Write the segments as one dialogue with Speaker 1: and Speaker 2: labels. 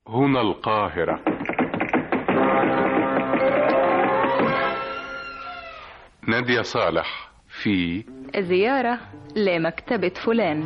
Speaker 1: هنا القاهرة نادية صالح في
Speaker 2: زيارة لمكتبة فلان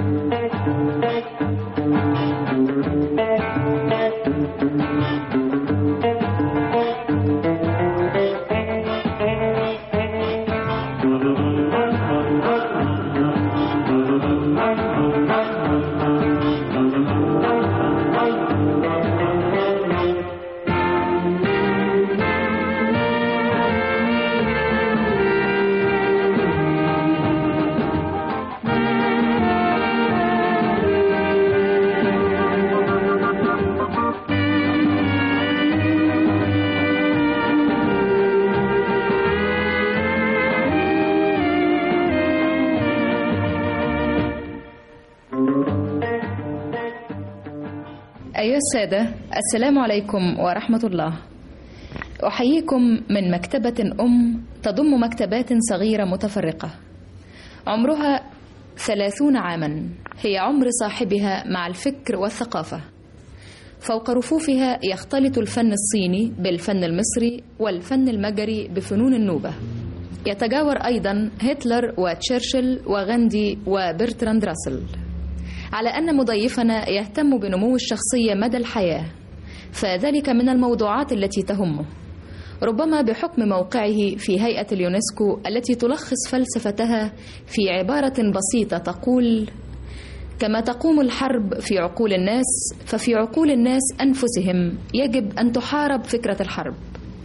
Speaker 2: أيها السادة السلام عليكم ورحمة الله أحييكم من مكتبة أم تضم مكتبات صغيرة متفرقة عمرها ثلاثون عاما هي عمر صاحبها مع الفكر والثقافة فوق رفوفها يختلط الفن الصيني بالفن المصري والفن المجري بفنون النوبة يتجاور أيضا هتلر وتشرشل وغاندي وبرتراند راسل على أن مضيفنا يهتم بنمو الشخصية مدى الحياة فذلك من الموضوعات التي تهمه ربما بحكم موقعه في هيئة اليونسكو التي تلخص فلسفتها في عبارة بسيطة تقول كما تقوم الحرب في عقول الناس ففي عقول الناس أنفسهم يجب أن تحارب فكرة الحرب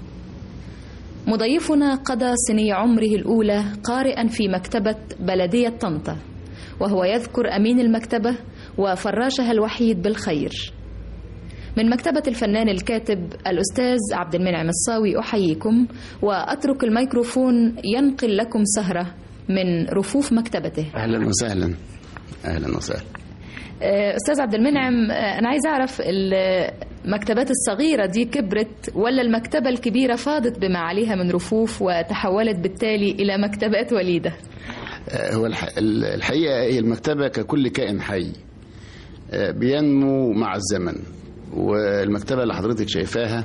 Speaker 2: مضيفنا قضى سني عمره الأولى قارئا في مكتبة بلدية طنطا وهو يذكر أمين المكتبة وفراشها الوحيد بالخير من مكتبة الفنان الكاتب الأستاذ عبد المنعم الصاوي أحييكم وأترك الميكروفون ينقل لكم سهرة من رفوف مكتبته
Speaker 3: اهلا وسهلا اهلا وسهلا
Speaker 2: آه، أستاذ عبد المنعم آه، أنا عايز أعرف المكتبات الصغيرة دي كبرت ولا المكتبة الكبيرة فاضت بما عليها من رفوف وتحولت بالتالي إلى مكتبات وليدة
Speaker 3: آه، هو الح- ال- الحقيقه هي المكتبه ككل كائن حي آه، بينمو مع الزمن والمكتبه اللي حضرتك شايفاها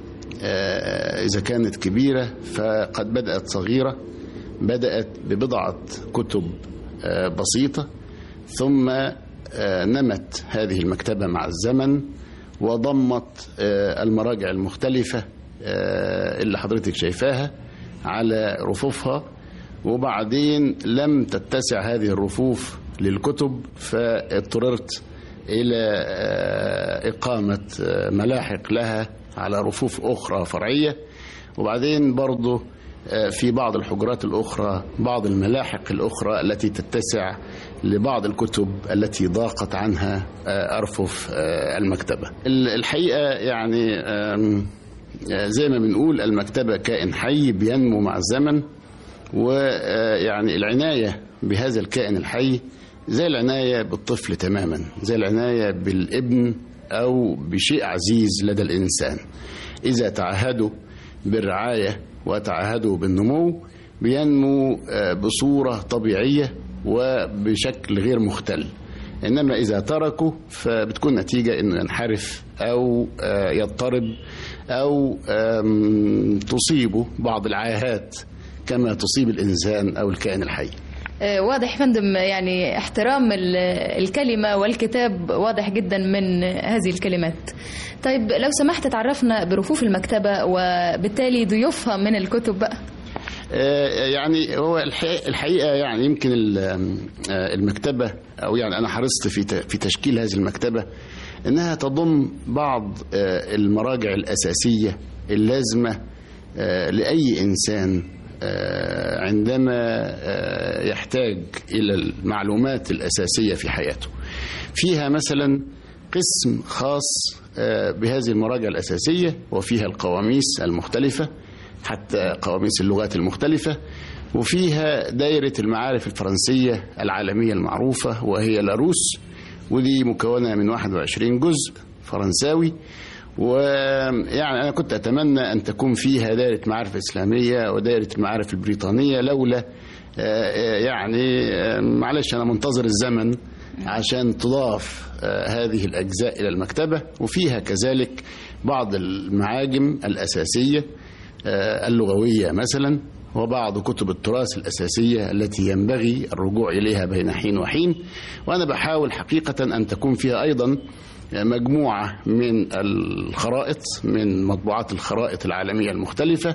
Speaker 3: آه، اذا كانت كبيره فقد بدات صغيره بدات ببضعه كتب آه، بسيطه ثم آه، نمت هذه المكتبه مع الزمن وضمت آه، المراجع المختلفه آه، اللي حضرتك شايفاها على رفوفها وبعدين لم تتسع هذه الرفوف للكتب فاضطررت إلى آه، إقامة آه، ملاحق لها على رفوف أخرى فرعية وبعدين برضه آه، في بعض الحجرات الأخرى بعض الملاحق الأخرى التي تتسع لبعض الكتب التي ضاقت عنها آه، أرفف آه، المكتبة ال- الحقيقة يعني آم، آه، زي ما بنقول المكتبة كائن حي بينمو مع الزمن ويعني العناية بهذا الكائن الحي زي العناية بالطفل تماما زي العناية بالابن أو بشيء عزيز لدى الإنسان إذا تعهدوا بالرعاية وتعهدوا بالنمو بينمو آه، بصورة طبيعية وبشكل غير مختل إنما إذا تركوا فبتكون نتيجة إنه ينحرف أو آه، يضطرب أو آم، تصيبه بعض العاهات كما تصيب الإنسان أو الكائن الحي
Speaker 2: آه، واضح يا فندم يعني احترام ال- الكلمة والكتاب واضح جدا من هذه الكلمات طيب لو سمحت تعرفنا برفوف المكتبة وبالتالي ضيوفها من الكتب بقى
Speaker 3: آه، يعني هو الحقيقة, الحقيقة يعني يمكن ال- آه، المكتبة أو يعني أنا حرصت في ت- في تشكيل هذه المكتبة إنها تضم بعض آه، المراجع الأساسية اللازمة آه، لأي إنسان آه، عندما آه، يحتاج إلى المعلومات الأساسية في حياته فيها مثلا قسم خاص آه، بهذه المراجع الأساسية وفيها القواميس المختلفة حتى قواميس اللغات المختلفة وفيها دائرة المعارف الفرنسية العالمية المعروفة وهي لاروس ودي مكونة من 21 جزء فرنساوي ويعني أنا كنت أتمنى أن تكون فيها دائرة معارف إسلامية ودائرة المعارف البريطانية لولا آه، آه، يعني آه، معلش أنا منتظر الزمن عشان تضاف آه، هذه الأجزاء إلى المكتبة وفيها كذلك بعض المعاجم الأساسية آه، اللغوية مثلا وبعض كتب التراث الأساسية التي ينبغي الرجوع إليها بين حين وحين وأنا بحاول حقيقة أن تكون فيها أيضا مجموعة من الخرائط من مطبوعات الخرائط العالمية المختلفة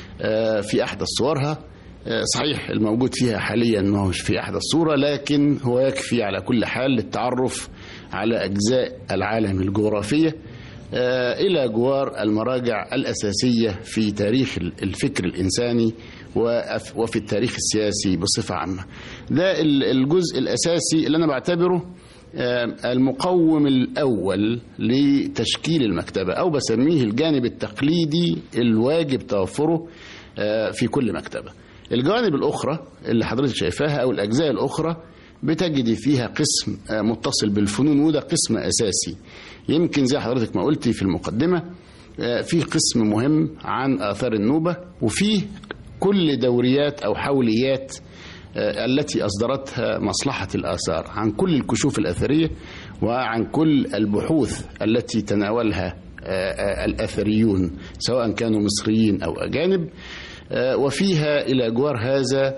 Speaker 3: آه، في أحدث صورها آه، صحيح الموجود فيها حاليا ما هوش في أحدث صورة لكن هو يكفي على كل حال للتعرف على أجزاء العالم الجغرافية آه، إلى جوار المراجع الأساسية في تاريخ الفكر الإنساني وأف- وفي التاريخ السياسي بصفة عامة ده ال- الجزء الأساسي اللي أنا بعتبره آه، المقوم الأول لتشكيل المكتبة أو بسميه الجانب التقليدي الواجب توفره آه، في كل مكتبة الجوانب الأخرى اللي حضرتك شايفاها أو الأجزاء الأخرى بتجدي فيها قسم آه، متصل بالفنون وده قسم أساسي يمكن زي حضرتك ما قلتي في المقدمة آه، في قسم مهم عن آثار النوبة وفيه كل دوريات أو حوليات آه، التي أصدرتها مصلحة الآثار عن كل الكشوف الأثرية وعن كل البحوث التي تناولها آه، آه، الأثريون سواء كانوا مصريين أو أجانب آه، وفيها إلى جوار هذا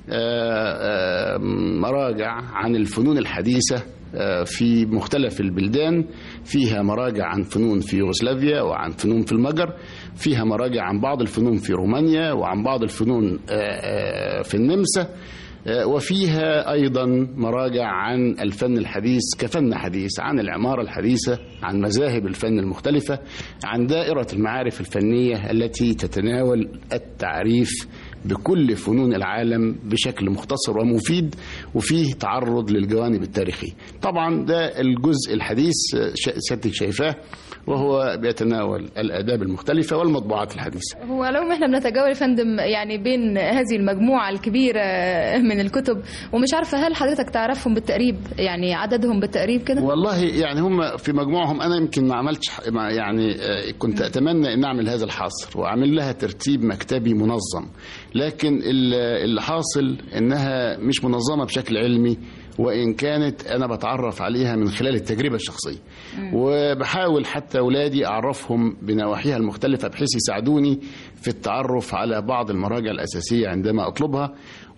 Speaker 3: آه، آه، مراجع عن الفنون الحديثة آه، في مختلف البلدان فيها مراجع عن فنون في يوغوسلافيا وعن فنون في المجر فيها مراجع عن بعض الفنون في رومانيا وعن بعض الفنون آه، آه، في النمسا آه، وفيها أيضا مراجع عن الفن الحديث كفن حديث عن العمارة الحديثة عن مذاهب الفن المختلفة عن دائرة المعارف الفنية التي تتناول التعريف بكل فنون العالم بشكل مختصر ومفيد وفيه تعرض للجوانب التاريخية طبعا ده الجزء الحديث آه، شا- سيادتك شايفاه وهو بيتناول الآداب المختلفة والمطبوعات الحديثة
Speaker 2: هو لو احنا بنتجول يا فندم يعني بين هذه المجموعة الكبيرة من الكتب ومش عارفة هل حضرتك تعرفهم بالتقريب يعني عددهم بالتقريب كده
Speaker 3: والله يعني هم في مجموعهم انا يمكن ما عملتش ح- ما يعني آه، كنت اتمنى ان اعمل هذا الحصر واعمل لها ترتيب مكتبي منظم لكن ال- اللي حاصل انها مش منظمه بشكل علمي وان كانت انا بتعرف عليها من خلال التجربه الشخصيه وبحاول حتى اولادي اعرفهم بنواحيها المختلفه بحيث يساعدوني في التعرف على بعض المراجع الاساسيه عندما اطلبها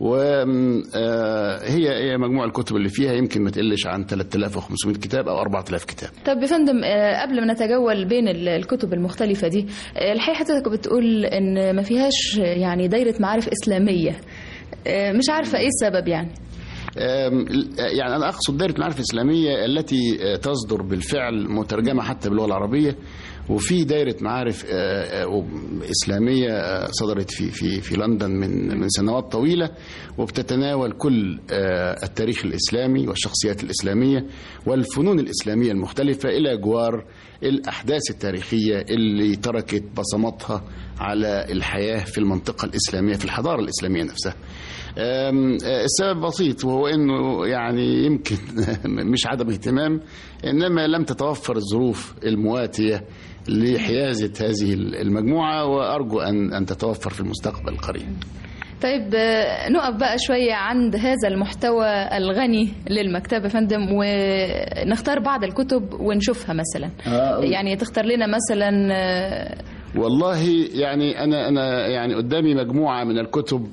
Speaker 3: وهي هي مجموع الكتب اللي فيها يمكن ما تقلش عن 3500 كتاب او 4000 كتاب
Speaker 2: طب يا فندم آه، قبل ما نتجول بين ال- الكتب المختلفة دي آه، الحقيقة حضرتك بتقول ان ما فيهاش يعني دايرة معارف إسلامية آه، مش عارفة ايه السبب يعني
Speaker 3: أم، يعني أنا أقصد دائرة المعارف الإسلامية التي آه، تصدر بالفعل مترجمة حتى باللغة العربية وفي دائرة معارف آه، آه، إسلامية آه، صدرت في في في لندن من من سنوات طويلة وبتتناول كل آه، التاريخ الإسلامي والشخصيات الإسلامية والفنون الإسلامية المختلفة إلى جوار الأحداث التاريخية اللي تركت بصماتها على الحياة في المنطقة الإسلامية في الحضارة الإسلامية نفسها أم، السبب بسيط وهو انه يعني يمكن مش عدم اهتمام انما لم تتوفر الظروف المواتيه لحيازه هذه المجموعه وارجو ان ان تتوفر في المستقبل القريب.
Speaker 2: طيب آه، نقف بقى شوية عند هذا المحتوى الغني للمكتبة يا فندم ونختار بعض الكتب ونشوفها مثلا
Speaker 3: آه.
Speaker 2: يعني تختار لنا مثلا آه،
Speaker 3: والله يعني انا انا يعني قدامي مجموعه من الكتب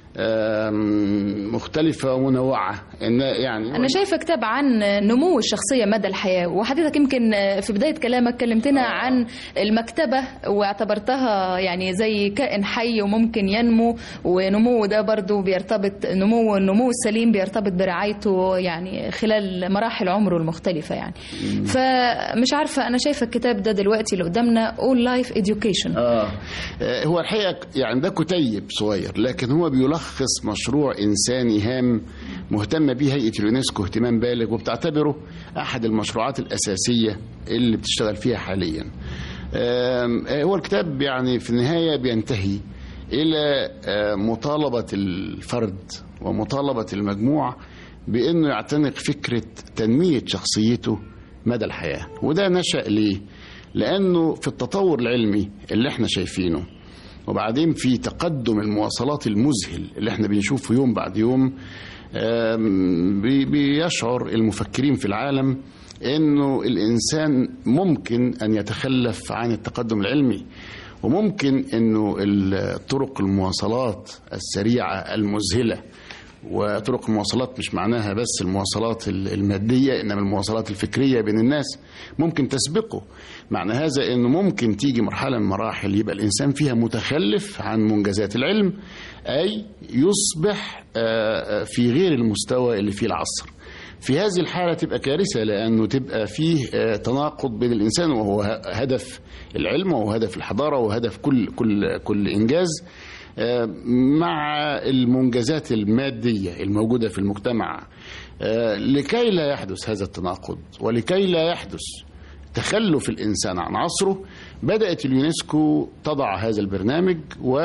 Speaker 3: أم، مختلفه ومنوعه ان يعني
Speaker 2: أنا شايفة كتاب عن نمو الشخصية مدى الحياة وحضرتك يمكن في بداية كلامك كلمتنا عن المكتبة واعتبرتها يعني زي كائن حي وممكن ينمو ونموه ده برضو بيرتبط نمو النمو السليم بيرتبط برعايته يعني خلال مراحل عمره المختلفة يعني فمش عارفة أنا شايفة الكتاب ده دلوقتي اللي قدامنا All Life Education
Speaker 3: آه آه، هو الحقيقة يعني ده كتيب صغير لكن هو بيلخص مشروع إنساني هام مهتمة به هيئة اليونسكو اهتمام بالغ وبتعتبره أحد المشروعات الأساسية اللي بتشتغل فيها حاليا آم، آه، هو الكتاب يعني في النهاية بينتهي إلى آه، مطالبة الفرد ومطالبة المجموع بأنه يعتنق فكرة تنمية شخصيته مدى الحياة وده نشأ ليه؟ لأنه في التطور العلمي اللي احنا شايفينه وبعدين في تقدم المواصلات المذهل اللي احنا بنشوفه يوم بعد يوم آم، بي- بيشعر المفكرين في العالم انه الانسان ممكن ان يتخلف عن التقدم العلمي وممكن انه الطرق المواصلات السريعه المذهله وطرق المواصلات مش معناها بس المواصلات ال- الماديه انما المواصلات الفكريه بين الناس ممكن تسبقه معنى هذا انه ممكن تيجي مرحله من مراحل يبقى الانسان فيها متخلف عن منجزات العلم اي يصبح آه، آه، في غير المستوى اللي فيه العصر في هذه الحالة تبقى كارثة لأنه تبقى فيه آه، تناقض بين الإنسان وهو ه- هدف العلم وهو هدف الحضارة وهدف كل كل كل إنجاز آه، مع المنجزات المادية الموجودة في المجتمع آه، لكي لا يحدث هذا التناقض ولكي لا يحدث تخلف الإنسان عن عصره بدأت اليونسكو تضع هذا البرنامج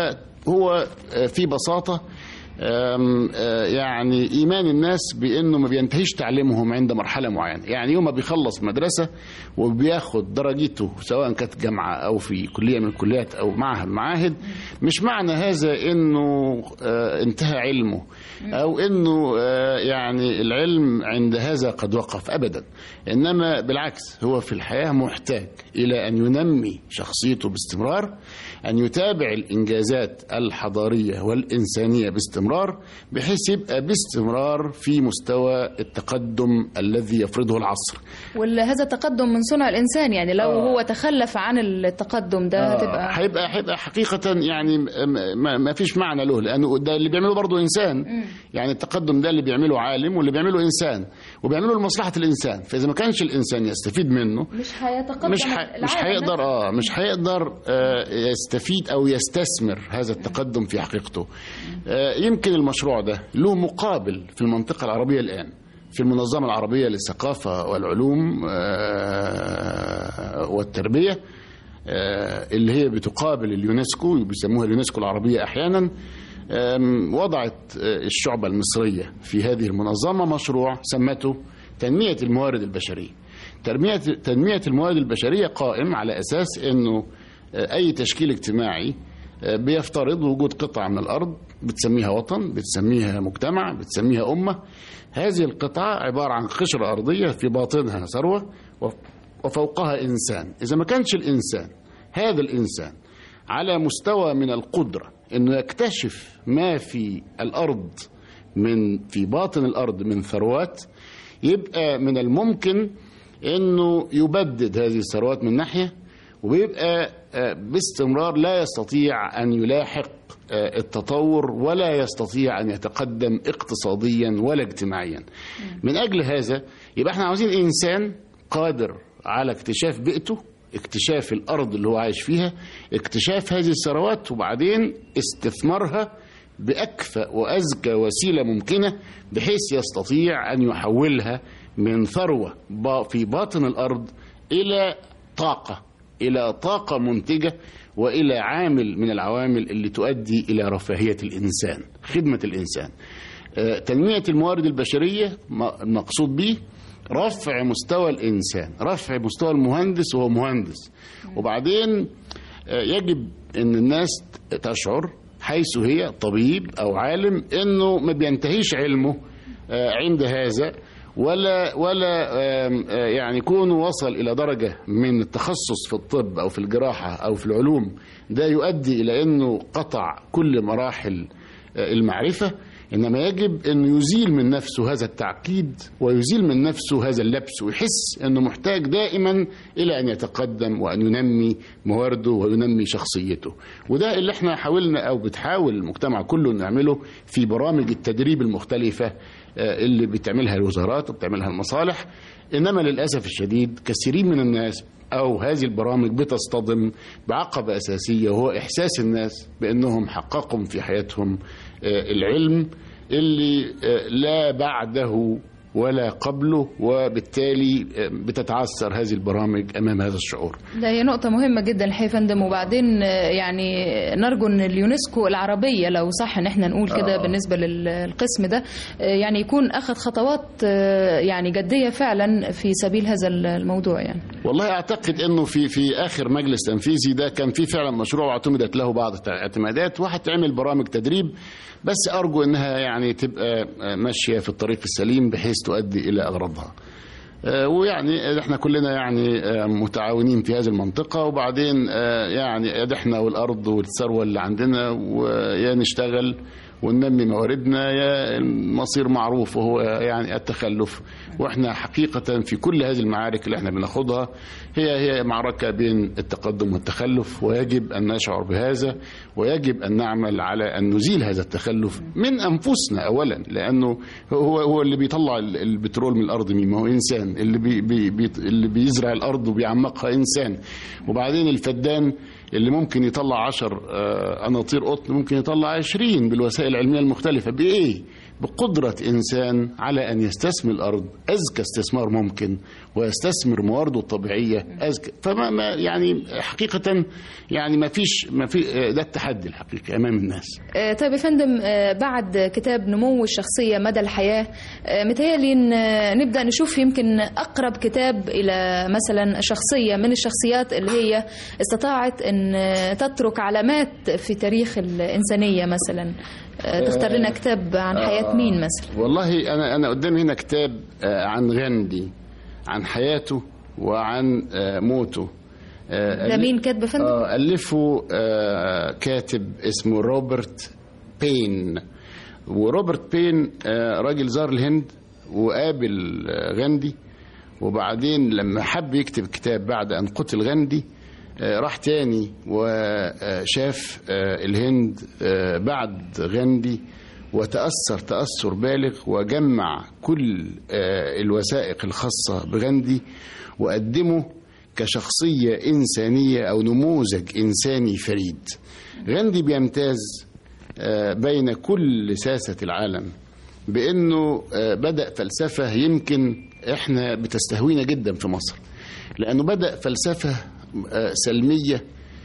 Speaker 3: وهو آه، في بساطة آم، آه، يعني ايمان الناس بانه ما بينتهيش تعليمهم عند مرحله معينه يعني يوم ما بيخلص مدرسه وبياخد درجته سواء كانت جامعه او في كليه من الكليات او معهد من المعاهد مش معنى هذا انه آه، انتهى علمه او انه آه، يعني العلم عند هذا قد وقف ابدا انما بالعكس هو في الحياه محتاج الى ان ينمي شخصيته باستمرار ان يتابع الانجازات الحضاريه والانسانيه باستمرار بحيث يبقى باستمرار في مستوى التقدم الذي يفرضه العصر
Speaker 2: وهذا التقدم من صنع الإنسان يعني لو هو تخلف عن التقدم ده هتبقى
Speaker 3: هيبقى هيبقى حقيقة يعني م- ما, ما فيش معنى له لأنه ده اللي بيعمله برضه إنسان يعني التقدم ده اللي بيعمله عالم واللي بيعمله إنسان وبيعمله لمصلحة الإنسان فإذا ما كانش الإنسان يستفيد منه
Speaker 2: مش هيتقدم
Speaker 3: مش ح... مش هيقدر اه مش هيقدر آه يستفيد او يستثمر هذا التقدم في حقيقته آه يمكن المشروع ده له مقابل في المنطقه العربيه الان في المنظمه العربيه للثقافه والعلوم آه والتربيه آه اللي هي بتقابل اليونسكو بيسموها اليونسكو العربيه احيانا آم، وضعت آه، الشعبة المصرية في هذه المنظمة مشروع سمته تنمية الموارد البشرية تنمية تنمية الموارد البشرية قائم على أساس أنه آه، أي تشكيل اجتماعي آه، بيفترض وجود قطعة من الأرض بتسميها وطن بتسميها مجتمع بتسميها أمة هذه القطعة عبارة عن قشرة أرضية في باطنها ثروة وف- وفوقها إنسان إذا ما كانش الإنسان هذا الإنسان على مستوى من القدرة أنه يكتشف ما في الأرض من في باطن الأرض من ثروات يبقى من الممكن أنه يبدد هذه الثروات من ناحية وبيبقى آه، باستمرار لا يستطيع أن يلاحق آه، التطور ولا يستطيع أن يتقدم اقتصاديا ولا اجتماعيا من أجل هذا يبقى احنا عاوزين إنسان قادر على اكتشاف بيئته اكتشاف الأرض اللي هو عايش فيها اكتشاف هذه الثروات وبعدين استثمارها بأكفأ وأزكى وسيلة ممكنة بحيث يستطيع أن يحولها من ثروة با- في باطن الأرض إلى طاقة إلى طاقة منتجة وإلى عامل من العوامل اللي تؤدي إلى رفاهية الإنسان خدمة الإنسان آه، تنمية الموارد البشرية م- المقصود به رفع مستوى الإنسان رفع مستوى المهندس وهو مهندس وبعدين آه، يجب أن الناس تشعر حيث هي طبيب أو عالم أنه ما بينتهيش علمه آه، عند هذا ولا ولا آم، آه، يعني كونه وصل الى درجه من التخصص في الطب او في الجراحه او في العلوم ده يؤدي الى انه قطع كل مراحل آه، المعرفه انما يجب انه يزيل من نفسه هذا التعقيد ويزيل من نفسه هذا اللبس ويحس انه محتاج دائما الى ان يتقدم وان ينمي موارده وينمي شخصيته وده اللي احنا حاولنا او بتحاول المجتمع كله نعمله في برامج التدريب المختلفه آه، اللي بتعملها الوزارات وبتعملها المصالح انما للاسف الشديد كثيرين من الناس او هذه البرامج بتصطدم بعقبه اساسيه وهو احساس الناس بانهم حققوا في حياتهم آه، العلم اللي آه، لا بعده ولا قبله وبالتالي بتتعثر هذه البرامج امام هذا الشعور
Speaker 2: ده هي نقطة مهمة جدا الحقيقة يا فندم وبعدين آه، يعني نرجو ان اليونسكو العربية لو صح ان احنا نقول كده
Speaker 3: آه.
Speaker 2: بالنسبة للقسم ده آه، يعني يكون اخذ خطوات آه، يعني جدية فعلا في سبيل هذا الموضوع يعني
Speaker 3: والله اعتقد انه في في اخر مجلس تنفيذي ده كان في فعلا مشروع واعتمدت له بعض الاعتمادات وهتعمل برامج تدريب بس ارجو انها يعني تبقى ماشيه في الطريق السليم بحيث تؤدي الى اغراضها. آه، ويعني احنا كلنا يعني آه، متعاونين في هذه المنطقه وبعدين آه، يعني ادي احنا والارض والثروه اللي عندنا ويا نشتغل وننمي مواردنا يا المصير معروف وهو يعني التخلف واحنا حقيقه في كل هذه المعارك اللي احنا بناخدها هي هي معركه بين التقدم والتخلف ويجب ان نشعر بهذا ويجب ان نعمل على ان نزيل هذا التخلف من انفسنا اولا لانه هو هو اللي بيطلع ال- البترول من الارض مين ما هو انسان اللي بي بي بي اللي بيزرع الارض وبيعمقها انسان وبعدين الفدان اللي ممكن يطلع عشر آه، أناطير قطن ممكن يطلع عشرين بالوسائل العلمية المختلفة بإيه؟ بقدرة إنسان على أن يستثمر الأرض أذكى استثمار ممكن ويستثمر موارده الطبيعية أذكى فما ما يعني حقيقة يعني ما فيش ما في آه، ده التحدي الحقيقي أمام الناس
Speaker 2: آه، طيب يا فندم آه، بعد كتاب نمو الشخصية مدى الحياة آه، متهيألي إن آه، نبدأ نشوف يمكن أقرب كتاب إلى مثلا شخصية من الشخصيات اللي هي استطاعت أن آه، تترك علامات في تاريخ الإنسانية مثلا آه، تختار لنا كتاب عن حياة مين مثلا
Speaker 3: والله أنا أنا قدامي هنا كتاب آه، عن غاندي عن حياته وعن آه، موته آه،
Speaker 2: ده مين كاتب يا فندم؟
Speaker 3: آه، ألفه آه، كاتب اسمه روبرت بين وروبرت بين آه، راجل زار الهند وقابل آه، غاندي وبعدين لما حب يكتب كتاب بعد أن قتل غاندي آه، راح تاني وشاف آه، الهند آه، بعد غاندي وتأثر تأثر بالغ وجمع كل آه، الوثائق الخاصة بغاندي وقدمه كشخصية إنسانية أو نموذج إنساني فريد غاندي بيمتاز آه، بين كل ساسة العالم بأنه آه، بدأ فلسفة يمكن إحنا بتستهوينا جدا في مصر لأنه بدأ فلسفة آه، سلمية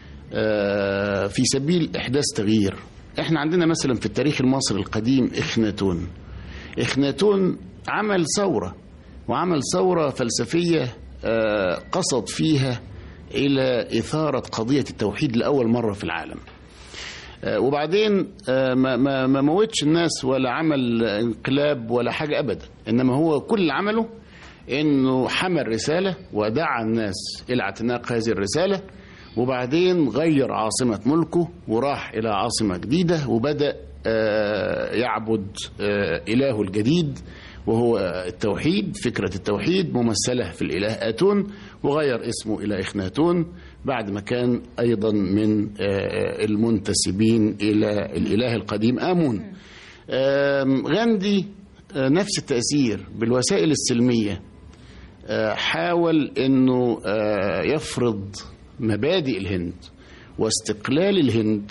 Speaker 3: آه، في سبيل إحداث تغيير إحنا عندنا مثلا في التاريخ المصري القديم إخناتون إخناتون عمل ثورة وعمل ثورة فلسفية آه، قصد فيها إلى إثارة قضية التوحيد لأول مرة في العالم آه، وبعدين آه، ما ما ما موتش الناس ولا عمل انقلاب ولا حاجة أبدا إنما هو كل اللي عمله إنه حمل رسالة ودعا الناس إلى اعتناق هذه الرسالة وبعدين غير عاصمة ملكه وراح إلى عاصمة جديدة وبدأ آه، يعبد آه، إلهه الجديد وهو التوحيد فكرة التوحيد ممثلة في الإله آتون وغير اسمه إلى إخناتون بعد ما كان أيضا من آه، المنتسبين إلى الإله القديم آمون آم، غاندي آه، نفس التأثير بالوسائل السلمية آه، حاول أنه آه، يفرض مبادئ الهند واستقلال الهند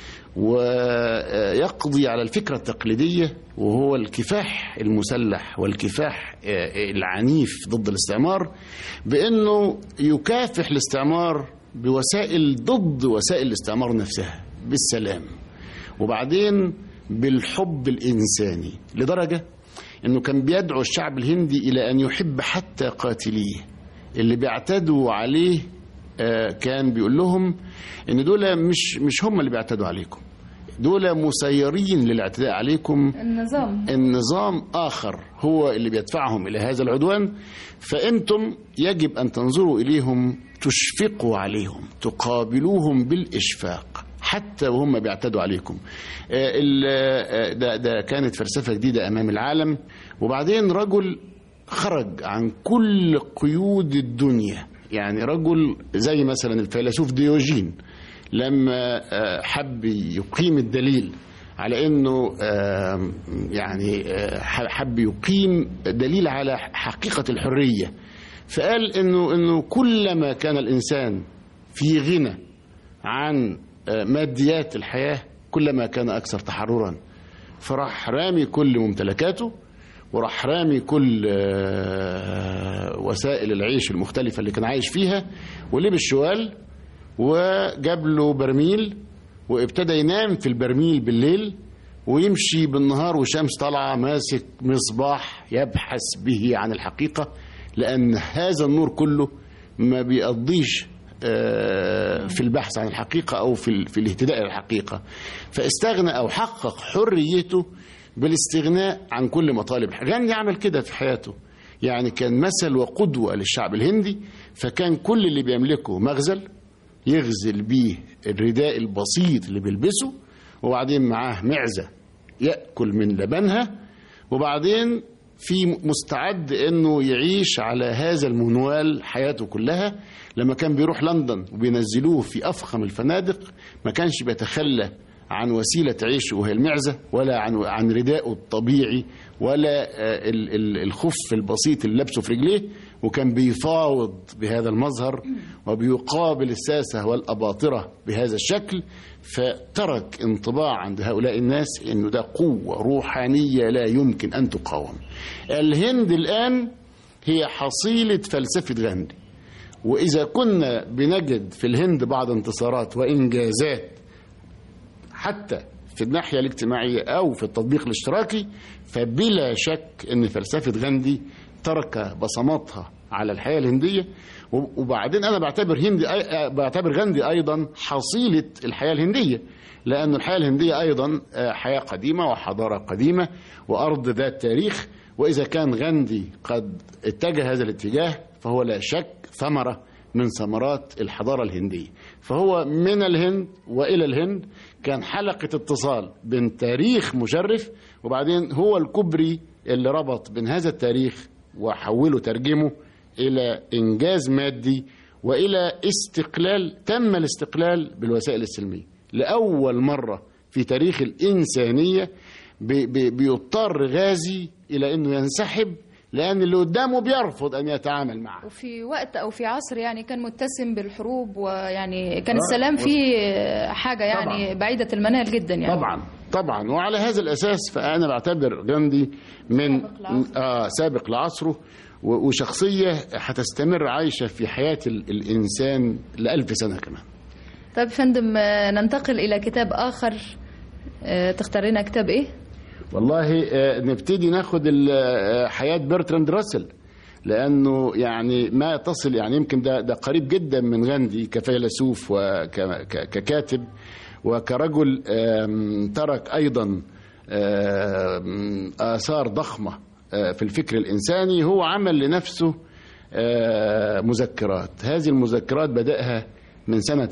Speaker 3: ويقضي على الفكرة التقليدية وهو الكفاح المسلح والكفاح آه، العنيف ضد الاستعمار بأنه يكافح الاستعمار بوسائل ضد وسائل الاستعمار نفسها بالسلام وبعدين بالحب الإنساني لدرجة أنه كان بيدعو الشعب الهندي إلى أن يحب حتى قاتليه اللي بيعتدوا عليه آه، كان بيقول لهم ان دول مش مش هم اللي بيعتدوا عليكم دول مسيرين للاعتداء عليكم
Speaker 2: النظام
Speaker 3: النظام آخر هو اللي بيدفعهم إلى هذا العدوان فأنتم يجب أن تنظروا إليهم تشفقوا عليهم تقابلوهم بالإشفاق حتى وهم بيعتدوا عليكم آه، ال- آه، ده, ده كانت فلسفة جديدة أمام العالم وبعدين رجل خرج عن كل قيود الدنيا يعني رجل زي مثلا الفيلسوف ديوجين لما آه، حب يقيم الدليل على انه آم، يعني آه، حب يقيم دليل على حقيقه الحريه فقال انه انه كلما كان الانسان في غنى عن آه، ماديات الحياه كلما كان اكثر تحررا فراح رامي كل ممتلكاته وراح رامي كل آه، وسائل العيش المختلفة اللي كان عايش فيها ولبس شوال وجاب له برميل وابتدى ينام في البرميل بالليل ويمشي بالنهار والشمس طالعة ماسك مصباح يبحث به عن الحقيقة لأن هذا النور كله ما بيقضيش آه، في البحث عن الحقيقة أو في, ال- في الاهتداء إلى الحقيقة فاستغنى أو حقق حريته بالاستغناء عن كل مطالب غاندي عمل كده في حياته يعني كان مثل وقدوة للشعب الهندي فكان كل اللي بيملكه مغزل يغزل بيه الرداء البسيط اللي بيلبسه وبعدين معاه معزة يأكل من لبنها وبعدين في مستعد انه يعيش على هذا المنوال حياته كلها لما كان بيروح لندن وبينزلوه في افخم الفنادق ما كانش بيتخلى عن وسيله عيشه وهي المعزه ولا عن عن ردائه الطبيعي ولا آه، ال- ال- الخف البسيط اللي لابسه في رجليه وكان بيفاوض بهذا المظهر وبيقابل الساسه والاباطره بهذا الشكل فترك انطباع عند هؤلاء الناس انه ده قوه روحانيه لا يمكن ان تقاوم. الهند الان هي حصيله فلسفه غاندي. واذا كنا بنجد في الهند بعض انتصارات وانجازات حتى في الناحيه الاجتماعيه او في التطبيق الاشتراكي فبلا شك ان فلسفه غاندي ترك بصماتها على الحياه الهنديه وبعدين انا بعتبر هندي أي- بعتبر غاندي ايضا حصيله الحياه الهنديه لأن الحياه الهنديه ايضا آه، حياه قديمه وحضاره قديمه وارض ذات تاريخ واذا كان غاندي قد اتجه هذا الاتجاه فهو لا شك ثمره من ثمرات الحضاره الهنديه فهو من الهند والى الهند كان حلقه اتصال بين تاريخ مشرف وبعدين هو الكبري اللي ربط بين هذا التاريخ وحوله ترجمه الى انجاز مادي والى استقلال تم الاستقلال بالوسائل السلميه لاول مره في تاريخ الانسانيه بي- بي- بيضطر غازي الى انه ينسحب لان اللي قدامه بيرفض ان يتعامل معه
Speaker 2: وفي وقت او في عصر يعني كان متسم بالحروب ويعني كان
Speaker 3: آه،
Speaker 2: السلام
Speaker 3: و-
Speaker 2: فيه حاجه يعني
Speaker 3: طبعاً.
Speaker 2: بعيده المنال جدا يعني
Speaker 3: طبعا طبعا وعلى هذا الاساس فانا بعتبر غاندي من
Speaker 2: سابق لعصره.
Speaker 3: آه سابق لعصره و- وشخصيه هتستمر عايشه في حياه ال- الانسان لألف سنه كمان
Speaker 2: طيب يا فندم آه، ننتقل الى كتاب اخر آه، تختار لنا كتاب ايه
Speaker 3: والله آه، نبتدي ناخد ال- آه، حياة برتراند راسل لأنه يعني ما تصل يعني يمكن ده ده قريب جدا من غاندي كفيلسوف وككاتب وكرجل آم، ترك أيضا آم، آثار ضخمة آه، في الفكر الإنساني هو عمل لنفسه آه، مذكرات هذه المذكرات بدأها من سنة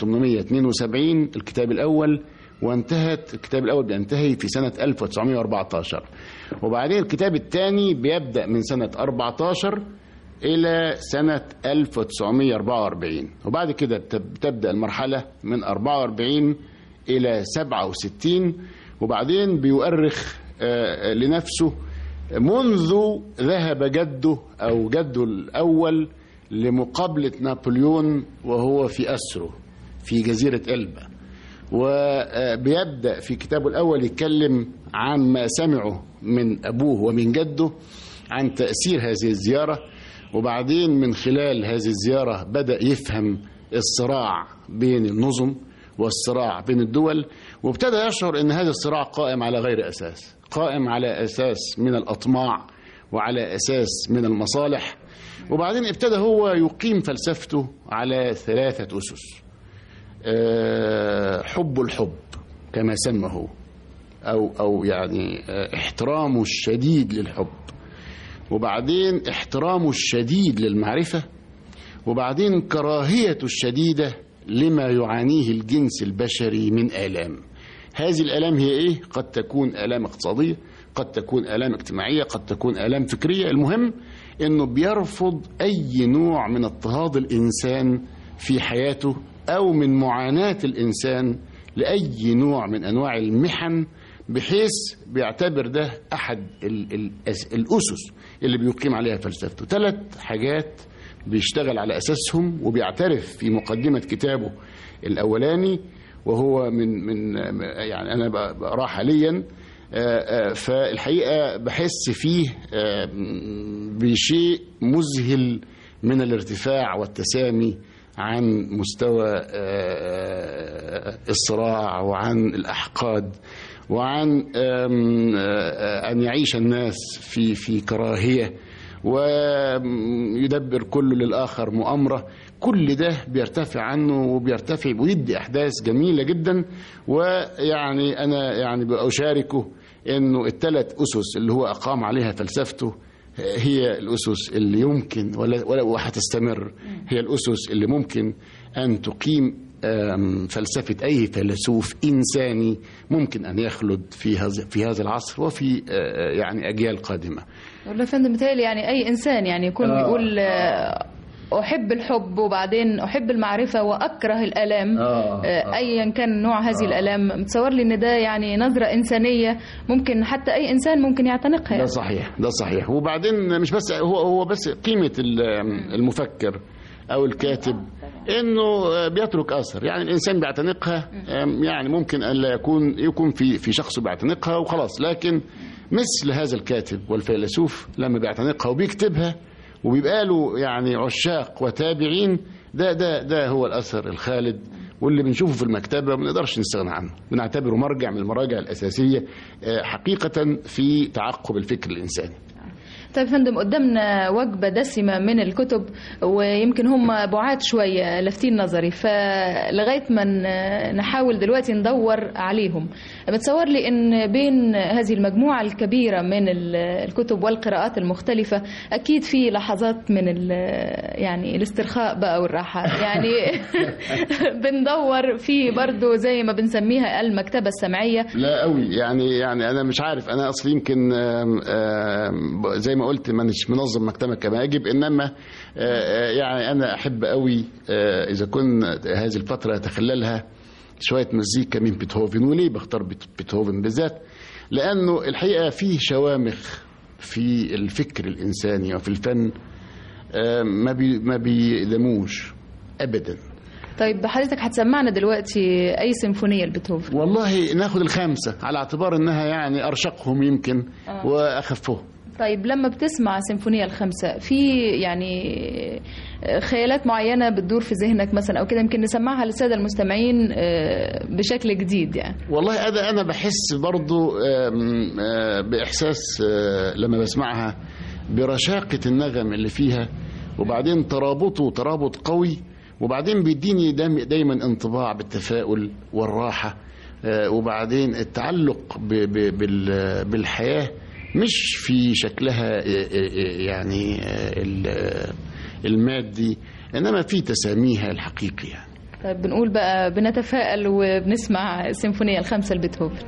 Speaker 3: 1872 الكتاب الأول وانتهت الكتاب الأول بينتهي في سنة 1914 وبعدين الكتاب الثاني بيبدأ من سنة 14 إلى سنة 1944 وبعد كده بتب- تبدأ المرحلة من 44 إلى 67 وبعدين بيؤرخ آه، لنفسه منذ ذهب جده أو جده الأول لمقابلة نابليون وهو في أسره في جزيرة إلبا وبيبدأ في كتابه الأول يتكلم عن ما سمعه من أبوه ومن جده عن تأثير هذه الزيارة وبعدين من خلال هذه الزيارة بدأ يفهم الصراع بين النظم والصراع بين الدول وابتدى يشعر أن هذا الصراع قائم على غير أساس قائم على أساس من الأطماع وعلى أساس من المصالح وبعدين ابتدى هو يقيم فلسفته على ثلاثة أسس آه، حب الحب كما سمى هو أو أو يعني آه، احترامه الشديد للحب وبعدين احترامه الشديد للمعرفة وبعدين كراهيته الشديدة لما يعانيه الجنس البشري من آلام هذه الآلام هي إيه؟ قد تكون آلام اقتصادية قد تكون آلام اجتماعية قد تكون آلام فكرية المهم أنه بيرفض أي نوع من اضطهاد الإنسان في حياته أو من معاناة الإنسان لأي نوع من أنواع المحن بحيث بيعتبر ده أحد ال- ال- الأسس اللي بيقيم عليها فلسفته ثلاث حاجات بيشتغل على أساسهم وبيعترف في مقدمة كتابه الأولاني وهو من من يعني أنا بقراه حاليا آه، آه، فالحقيقة بحس فيه آه، بشيء مذهل من الارتفاع والتسامي عن مستوى آه، الصراع وعن الأحقاد وعن آم، آه، أن يعيش الناس في في كراهية ويدبر كل للآخر مؤامرة كل ده بيرتفع عنه وبيرتفع ويدي أحداث جميلة جدا ويعني أنا يعني بأشاركه أنه الثلاث أسس اللي هو أقام عليها فلسفته هي الأسس اللي يمكن ولا ولا وهتستمر هي الأسس اللي ممكن أن تقيم آم، فلسفة أي فيلسوف إنساني ممكن أن يخلد في هذا في هذا العصر وفي آه، يعني أجيال قادمة
Speaker 2: والله يا فندم متهيألي يعني أي إنسان يعني يكون
Speaker 3: آه.
Speaker 2: بيقول آه، أحب الحب وبعدين أحب المعرفة وأكره الآلام
Speaker 3: آه،
Speaker 2: آه، أيا كان نوع هذه الآلام متصور لي إن ده يعني نظرة إنسانية ممكن حتى أي إنسان ممكن يعتنقها
Speaker 3: ده
Speaker 2: يعني.
Speaker 3: صحيح ده صحيح وبعدين مش بس هو هو بس قيمة ال- المفكر أو الكاتب انه بيترك اثر يعني الانسان بيعتنقها يعني ممكن ان لا يكون يكون في في شخصه بيعتنقها وخلاص لكن مثل هذا الكاتب والفيلسوف لما بيعتنقها وبيكتبها وبيبقى له يعني عشاق وتابعين ده ده ده هو الاثر الخالد واللي بنشوفه في المكتبه ما نقدرش نستغنى عنه بنعتبره مرجع من المراجع الاساسيه آه، حقيقه في تعقب الفكر الانساني
Speaker 2: طيب يا فندم قدامنا وجبة دسمة من الكتب ويمكن هم بعاد شوية لافتين نظري فلغاية ما ن- نحاول دلوقتي ندور عليهم بتصور لي ان بين هذه المجموعة الكبيرة من ال- الكتب والقراءات المختلفة اكيد في لحظات من ال- يعني الاسترخاء بقى والراحة يعني بندور في برضو زي ما بنسميها المكتبة السمعية
Speaker 3: لا قوي يعني يعني انا مش عارف انا اصل يمكن آم، آم، زي ما قلت مانيش منظم مكتبه كما يجب انما آه، آه، يعني انا احب قوي آه، اذا كن هذه الفتره يتخللها شويه مزيكا من بيتهوفن وليه بختار بيت- بيتهوفن بالذات لانه الحقيقه فيه شوامخ في الفكر الانساني وفي الفن آه، ما بي ما بيدموش ابدا
Speaker 2: طيب حضرتك هتسمعنا دلوقتي اي سيمفونية لبيتهوفن
Speaker 3: والله ناخد الخمسه على اعتبار انها يعني ارشقهم يمكن واخفهم
Speaker 2: طيب لما بتسمع سيمفونية الخمسة في يعني خيالات معينة بتدور في ذهنك مثلا أو كده يمكن نسمعها للسادة المستمعين آه، بشكل جديد يعني
Speaker 3: والله انا انا بحس برضو آم، آه، باحساس آه، لما بسمعها برشاقه النغم اللي فيها وبعدين ترابطه ترابط قوي وبعدين بيديني دايم- دايما انطباع بالتفاؤل والراحه آه، وبعدين التعلق ب- ب- بال- بالحياه مش في شكلها آه، آه، يعني آه، ال- آه، المادي انما في تساميها الحقيقي يعني
Speaker 2: طيب بنقول بقى بنتفائل وبنسمع السيمفونية الخمسة لبيتهوفن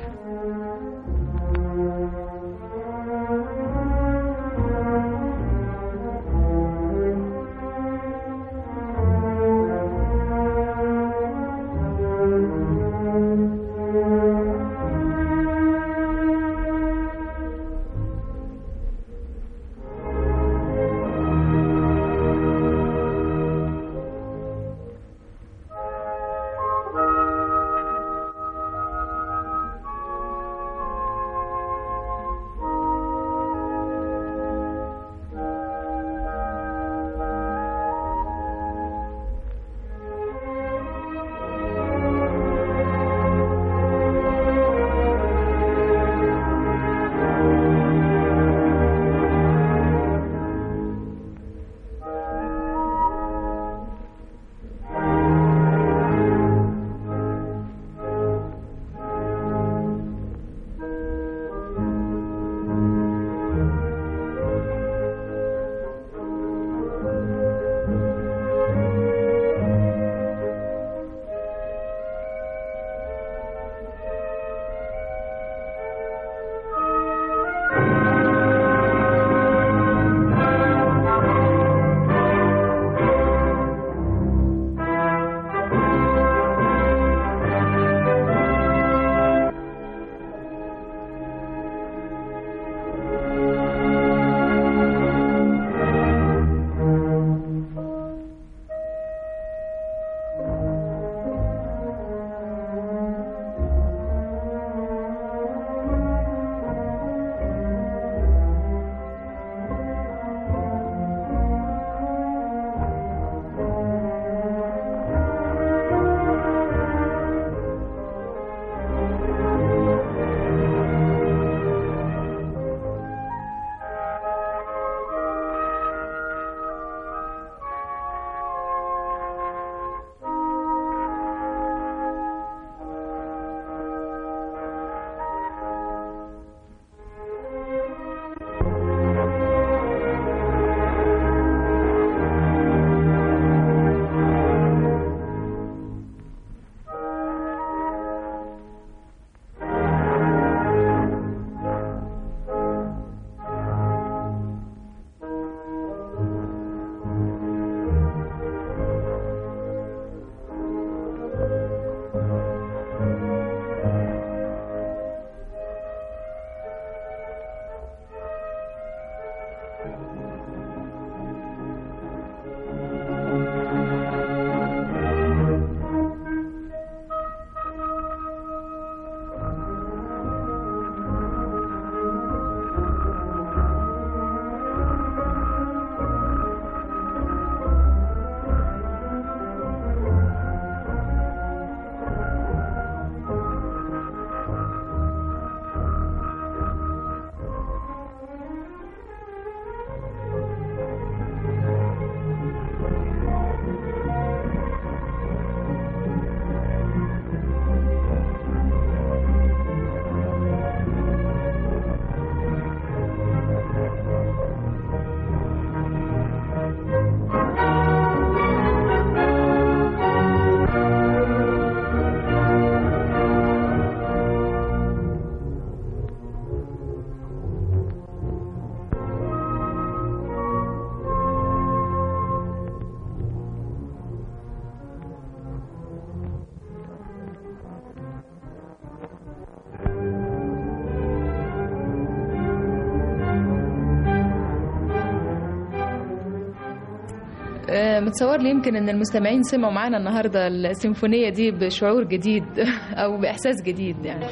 Speaker 2: متصور لي يمكن ان المستمعين سمعوا معانا النهارده السيمفونيه دي بشعور جديد او باحساس جديد يعني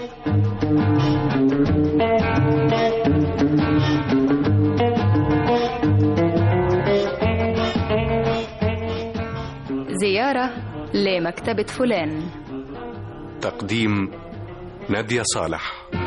Speaker 2: زياره لمكتبه فلان
Speaker 1: تقديم نادية صالح